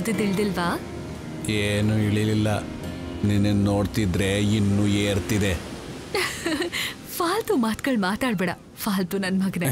ಉಳ್ದಿದ್ದಿಲ್ದಿಲ್ವಾ ಏನು ಇಳಿಲಿಲ್ಲ ನಿನ್ನ ನೋಡ್ತಿದ್ರೆ ಇನ್ನೂ ಏರ್ತಿದೆ ಫಾಲ್ತು ಮಾತುಗಳು ಮಾತಾಡ್ಬೇಡ ಫಾಲ್ತು ನನ್ನ ಮಗನೇ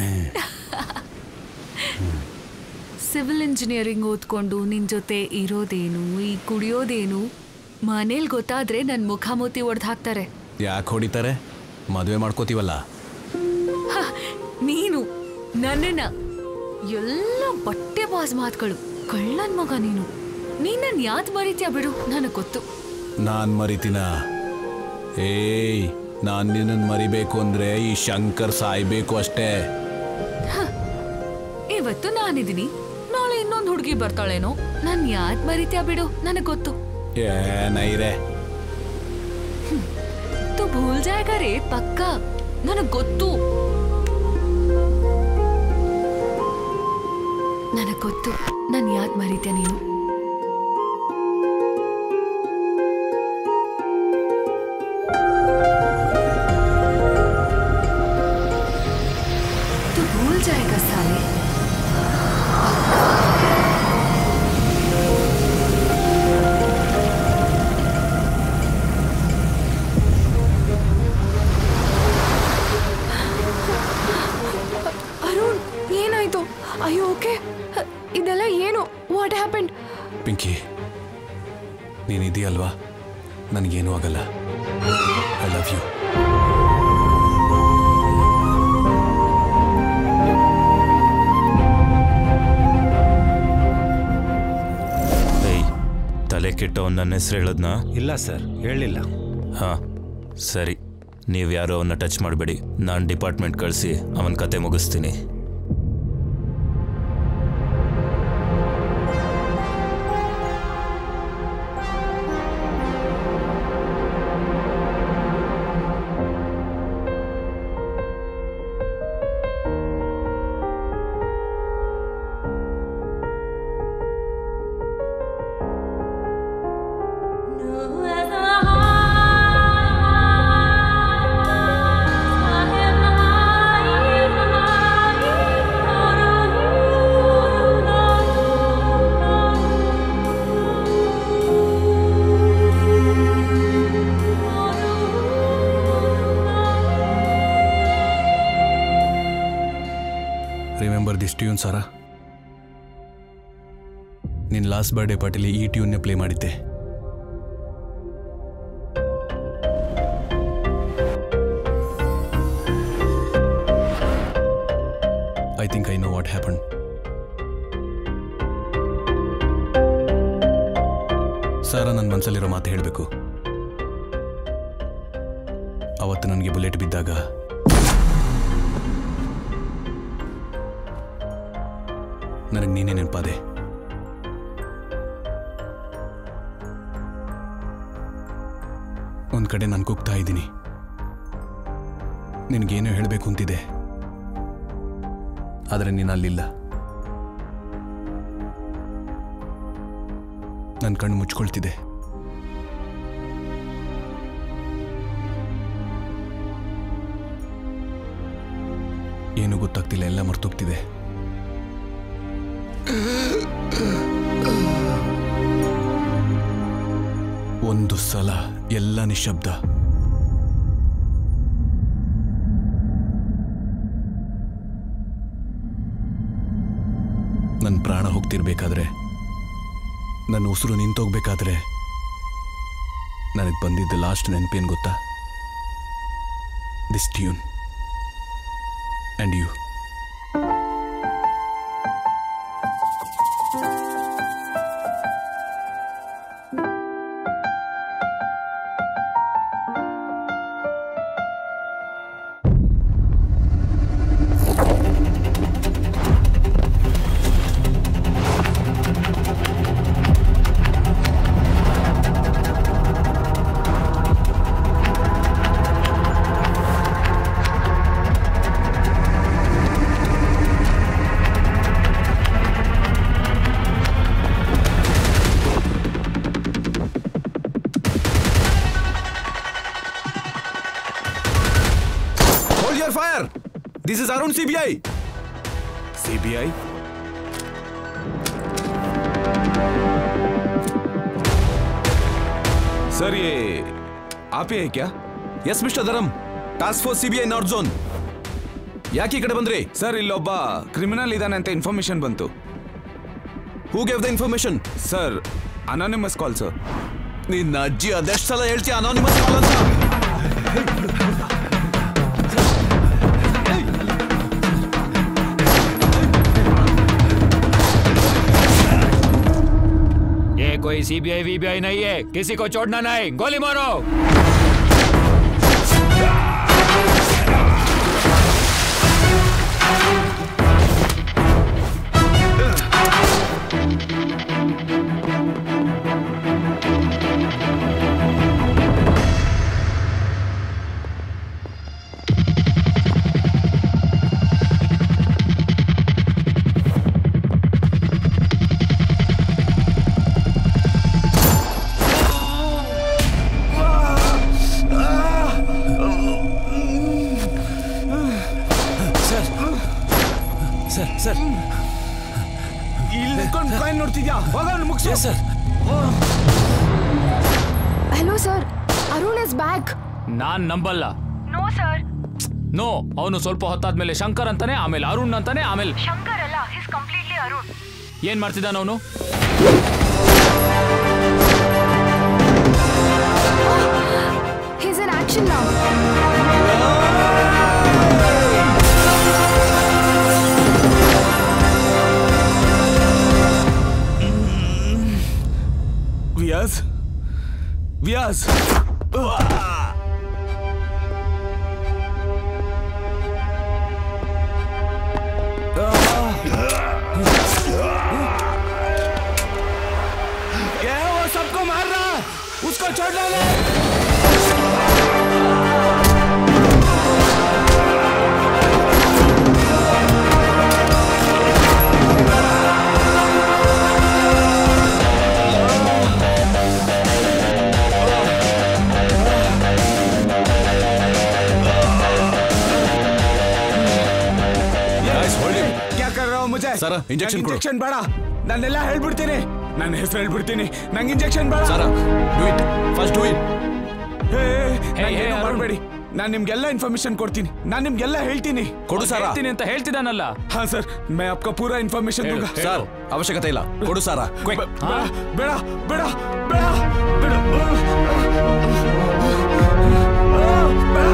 ಸಿವಿಲ್ ಇಂಜಿನಿಯರಿಂಗ್ ಓದ್ಕೊಂಡು ನಿನ್ ಜೊತೆ ಇರೋದೇನು ಈ ಕುಡಿಯೋದೇನು ಮನೇಲಿ ಗೊತ್ತಾದ್ರೆ ನನ್ನ ಮುಖಾಮುಖಿ ಒಡೆದು ಹಾಕ್ತಾರೆ ಯಾಕೆ ಹೊಡಿತಾರೆ ಮದುವೆ ಮಾಡ್ಕೋತೀವಲ್ಲ ಹ, ನೀನು ನನ್ನನ್ನ ಎಲ್ಲ ಬಟ್ಟೆ ಬಾಸ್ ಮಾತುಗಳು ಕಳ್ಳನ್ ಮಗ ನೀನು ನೀನ್ ನನ್ ಯಾದ್ ಮರಿತೀಯ ಬಿಡು ನನಗ್ ಗೊತ್ತು ನಾನ್ ಮರಿತೀನ ಏಯ್ ನಾನ್ ನಿನ್ನನ್ ಮರಿಬೇಕು ಅಂದ್ರೆ ಈ ಶಂಕರ್ ಸಾಯ್ಬೇಕು ಅಷ್ಟೇ ಇವತ್ತು ನಾನಿದ್ದೀನಿ ನಾಳೆ ಇನ್ನೊಂದು ಹುಡುಗಿ ಬರ್ತಾಳೇನೋ ನಾನ್ ಯಾದ್ ಮರಿತೀಯ ಬಿಡು ನನಗ್ ಗೊತ್ತು ಏನೈರೆ ತು ಭೂಲ್ ಜಾಯಗ ರೇ ಪಕ್ಕ ನನಗ್ ಗೊತ್ತು ನನಗ್ ಗೊತ್ತು ನನ್ ಯಾದ್ ಮರಿತೀಯ ನೀನು तू भूल जाएगा साले ಅರುಣ್ ಏನಾಯ್ತು ಅಯ್ಯೋ ಓಕೆ ಇದೆಲ್ಲ ಏನು ವಾಟ್ ಹ್ಯಾಪೆಂಡ್ ಪಿಂಕಿ ನೀನಿದೆಯಲ್ವಾ ನನಗೇನೂ ಆಗಲ್ಲ ಐ ಲವ್ ಯು ಏಯ್ ತಲೆ ಕೆಟ್ಟವನ್ ನನ್ನ ಹೆಸರು ಹೇಳದ್ನಾ ಇಲ್ಲ ಸರ್ ಹೇಳಿಲ್ಲ ಹಾಂ ಸರಿ ನೀವು ಯಾರೋ ಅವನ್ನ ಟಚ್ ಮಾಡಬೇಡಿ ನಾನು ಡಿಪಾರ್ಟ್ಮೆಂಟ್ ಕಳಿಸಿ ಅವನ ಕತೆ ಮುಗಿಸ್ತೀನಿ ರಿಮೆಂಬರ್ ದಿಸ್ ಟ್ಯೂನ್ ಸಾರಾ ನಿನ್ನ ಲಾಸ್ಟ್ ಬರ್ಡೇ ಪಾರ್ಟಿಲಿ ಈ ಟ್ಯೂನ್ನೇ ಪ್ಲೇ ಮಾಡಿದ್ದೆ I think I know what happen ಸಾರ ನನ್ನ ಮನಸ್ಸಲ್ಲಿರೋ ಮಾತು ಹೇಳಬೇಕು ಅವತ್ತು ನನಗೆ ಬುಲೆಟ್ ಬಿದ್ದಾಗ ನನಗೆ ನೀನೇ ನೆನಪಾದೆ ಒಂದ್ ಕಡೆ ನಾನು ಕೂಗ್ತಾ ಇದ್ದೀನಿ ನಿನಗೇನೋ ಹೇಳಬೇಕು ಅಂತಿದೆ ಆದರೆ ನೀನು ಅಲ್ಲಿಲ್ಲ ನನ್ನ ಕಣ್ಣು ಮುಚ್ಕೊಳ್ತಿದೆ ಏನು ಗೊತ್ತಾಗ್ತಿಲ್ಲ ಎಲ್ಲ ಮರ್ತೋಗ್ತಿದೆ ಒಂದು ಸಲ ಎಲ್ಲ ನಿಶಬ್ದ ನನ್ನ ಪ್ರಾಣ ಹೋಗ್ತಿರ್ಬೇಕಾದ್ರೆ ನನ್ನ ಉಸಿರು ನಿಂತೋಗ್ಬೇಕಾದ್ರೆ ನನಗೆ ಬಂದಿದ್ದ ಲಾಸ್ಟ್ ನೆನಪೇನು ಗೊತ್ತಾ this tune and you Hold your fire! This is Arun CBI. CBI? Sir ये आप ही है क्या yes mister Dharam task force CBI north zone ಯಾಕೆ ಈ ಕಡೆ ಬಂದ್ರಿ ಸರ್ ಇಲ್ಲೊಬ್ಬ ಕ್ರಿಮಿನಲ್ ಇದ್ದಾನೆ ಅಂತ ಇನ್ಫಾರ್ಮೇಶನ್ ಬಂತು who gave the information sir anonymous call sir ನಿನ್ನ ಅಜ್ಜಿ ಅದೆಷ್ಟು ಸಲ ಹೇಳ್ತೀಯ ಅನಾನಿಮಸ್ ಕಾಲ್ ಅಂತ ये कोई सीबीआई वीबीआई नहीं है किसी को छोड़ना नहीं गोली मारो ಸರ್ ಸರ್ ಇಲ್ಲಿ ನಿಂತ್ಕೊಂಡು ಕಾಯಿನ್ ನೋಡ್ತಿದ್ಯಾ ಹೋಗೋಣ ಮುಗಿಸು sir hello sir Arun is back ನಾನ್ ನಂಬಲ್ಲ ನೋ ಸರ್ ನೋ ಅವನು ಸ್ವಲ್ಪ ಹೊತ್ತಾದ್ಮೇಲೆ ಶಂಕರ್ ಅಂತಾನೆ ಆಮೇಲೆ ಅರುಣ್ ಅಂತಾನೆ ಆಮೇಲೆ ಶಂಕರ್ ಅಲ್ಲ ಹಿಸ್ ಕಂಪ್ಲೀಟ್ಲಿ ಅರುಣ್ ಏನ್ ಮಾಡ್ತಿದ್ದಾನ ಅವನು his in action now Vyas Vyas ये वो सबको मार रहा है उसको छोड़ डाले Guys, hold him. क्या कर रहा हो मुझे ಸರ, injection ಕೊಡು. ಇಂಜೆಕ್ಷನ್ ಬೇಡ ನಾನೆಲ್ಲ ಹೇಳ್ಬಿಡ್ತೀನಿ ನನ್ನ ಹೆಸರು ಹೇಳ್ಬಿಡ್ತೀನಿ ನಂಗೆ ಇಂಜೆಕ್ಷನ್ ಬೇಡ ಸಾರಾ do it first do it hey, hey, ನಂಗೇನು ಅರುಣ್. ಮಾಡಬೇಡಿ ನಾನು ನಿಮ್ಗೆಲ್ಲ ಇನ್ಫಾರ್ಮೇಶನ್ ಕೊಡ್ತೀನಿ ನಾನು ನಿಮ್ಗೆಲ್ಲ ಹೇಳ್ತೀನಿ ಕೊಡು ಸಾರಾ ಹೇಳ್ತೀನಿ ಅಂತ ಹೇಳ್ತಿದ್ದಾನಲ್ಲ हाँ सर मैं आपका पूरा इन्फॉर्मेशन ಹೇಳು, दूंगा ಹೇಳು. ಸರ್ ಅವಶ್ಯಕತೆ ಇಲ್ಲ ಕೊಡು ಸಾರಾ ಕ್ವಿಕ್ बे- बेड़ा बेड़ा बेड़ा बेड़ा बेड़ा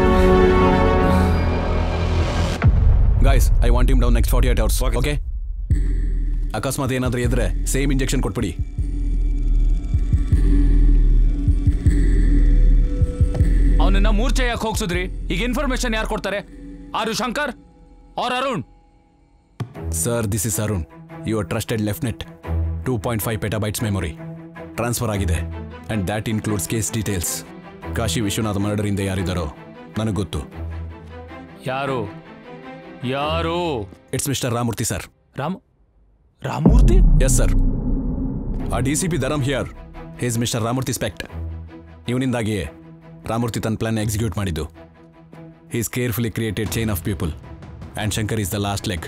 guys I want him down next forty eight hours okay ಅಕಸ್ಮಾತ್ ಏನಾದ್ರೂ ಇದ್ರೆ ಸೇಮ್ ಇಂಜೆಕ್ಷನ್ ಕೊಟ್ಬಿಡಿ ಅವನನ್ನ ಮೂರ್ಛೆ ಯಾಕೆ ಹೋಗ್ಸುದ್ರಿ ಈಗ ಇನ್ಫಾರ್ಮೇಶನ್ ಯಾರು ಕೊಡ್ತಾರೆ ಆರು ಶಂಕರ್ ಆರ್ Arun sir this is Arun your trusted lieutenant two point five petabytes memory transfer ಆಗಿದೆ and that includes case details Kashi Vishwanath murder ಹಿಂದೆ ಯಾರಿದ್ದಾರೋ ನನಗೆ ಗೊತ್ತು ಯಾರು ಯಾರು it's mister Ramamurthy sir Ram Ramamurthy yes sir ಆ D C P Dharam here he's mister Ramamurthy suspect ಇವನಿಂದಾಗಿಯೇ ರಾಮೂರ್ತಿ ತನ್ನ ಪ್ಲಾನ್ ಎಕ್ಸಿಕ್ಯೂಟ್ ಮಾಡಿದ್ದು is carefully created chain of people and Shankar is the last leg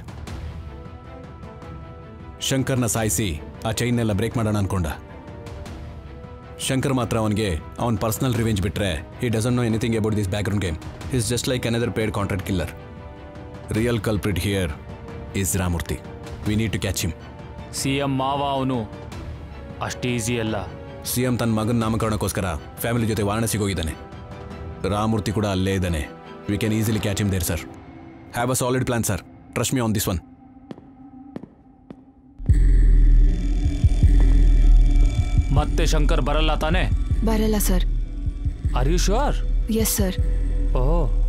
ಶಂಕರ್ನ ಸಾಯಿಸಿ ಆ ಚೈನ್ನೆಲ್ಲ ಬ್ರೇಕ್ ಮಾಡೋಣ ಅನ್ಕೊಂಡ ಶಂಕರ್ ಮಾತ್ರ ಅವನಿಗೆ ಅವನ ಪರ್ಸನಲ್ ರಿವೆಂಜ್ ಬಿಟ್ರೆ he doesn't know anything about this background game is just like another paid contract killer real culprit here is Ramamurthy we need to catch him C M ಮಾವ ಅವನು ಅಷ್ಟು ಈಸಿ ಅಲ್ಲ ಸಿ ಎಂ ತನ್ನ ಮಗನ ನಾಮಕರಣಕ್ಕೋಸ್ಕರ family ಜೊತೆ ವಾರಣಾಸಿಗೆ ಹೋಗಿದ್ದಾನೆ ರಾಮೂರ್ತಿ ಕೂಡ ಅಲ್ಲೇ ಇದ್ದಾನೆ we can easily catch him there sir have a solid plan sir trust me on this one ಮತ್ತೆ ಶಂಕರ್ ಬರಲ್ಲ ತಾನೆ ಬರಲ್ಲ sir are you sure yes sir O